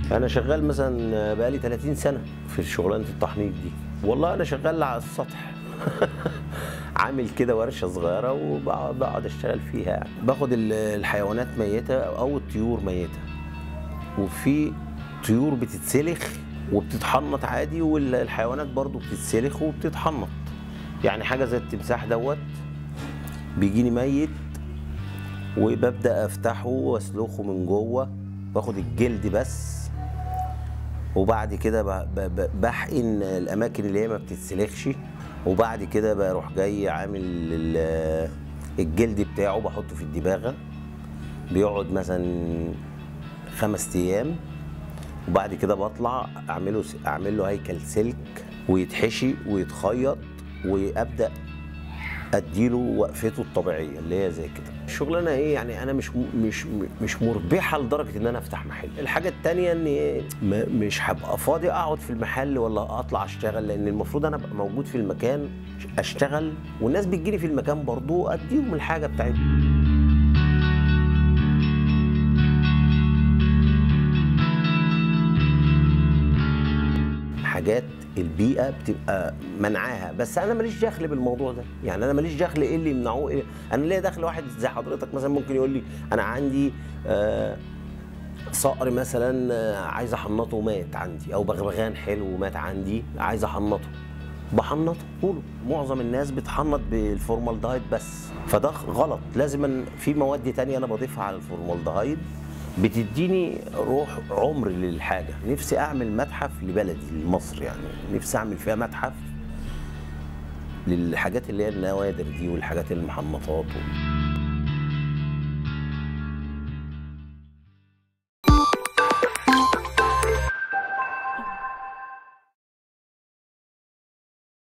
انا شغال مثلا بقالي 30 سنه في شغلانه التحنيط دي والله انا شغال على السطح عامل كده ورشه صغيره وبقعد اشتغل فيها يعني. باخد ال- الحيوانات ميته او الطيور ميته وفي طيور بتتسلخ وبتتحنط عادي والحيوانات برضو بتتسلخ وبتتحنط يعني حاجه زي التمساح دوت بيجيني ميت وببدا افتحه واسلخه من جوه باخد الجلد بس وبعد كده ب- ب- ب- بحقن الاماكن اللي هي ما بتتسلخش وبعد كده بروح جاي عامل ال- الجلد بتاعه بحطه في الدباغه بيقعد مثلا خمس ايام وبعد كده بطلع اعمله اعمل له هيكل سلك ويتحشي ويتخيط وابدا اديله وقفته الطبيعيه اللي هي زي كده الشغلانه ايه يعني انا مش م- مش م- مش مربحه لدرجه ان انا افتح محل الحاجه التانية ان إيه، م- مش هبقى فاضي اقعد في المحل ولا اطلع اشتغل لان المفروض انا ابقى موجود في المكان اشتغل والناس بتجيلي في المكان برضو اديهم الحاجه بتاعتهم حاجات البيئه بتبقى منعاها بس انا ماليش دخل بالموضوع ده يعني انا ماليش دخل ايه اللي يمنعوه إيه انا ليا دخل واحد زي حضرتك مثلا ممكن يقول لي انا عندي آه صقر مثلا آه، عايز احنطه ومات عندي او بغبغان حلو ومات عندي عايز احنطه بحنطه قولوا معظم الناس بتحنط بالفورمالدهايد بس فده غلط لازم أن- في مواد تانية انا بضيفها على الفورمالدهايد بتديني روح عمر للحاجه نفسي اعمل متحف لبلدي لمصر يعني نفسي اعمل فيها متحف للحاجات اللي هي النوادر دي والحاجات المحنطات وال...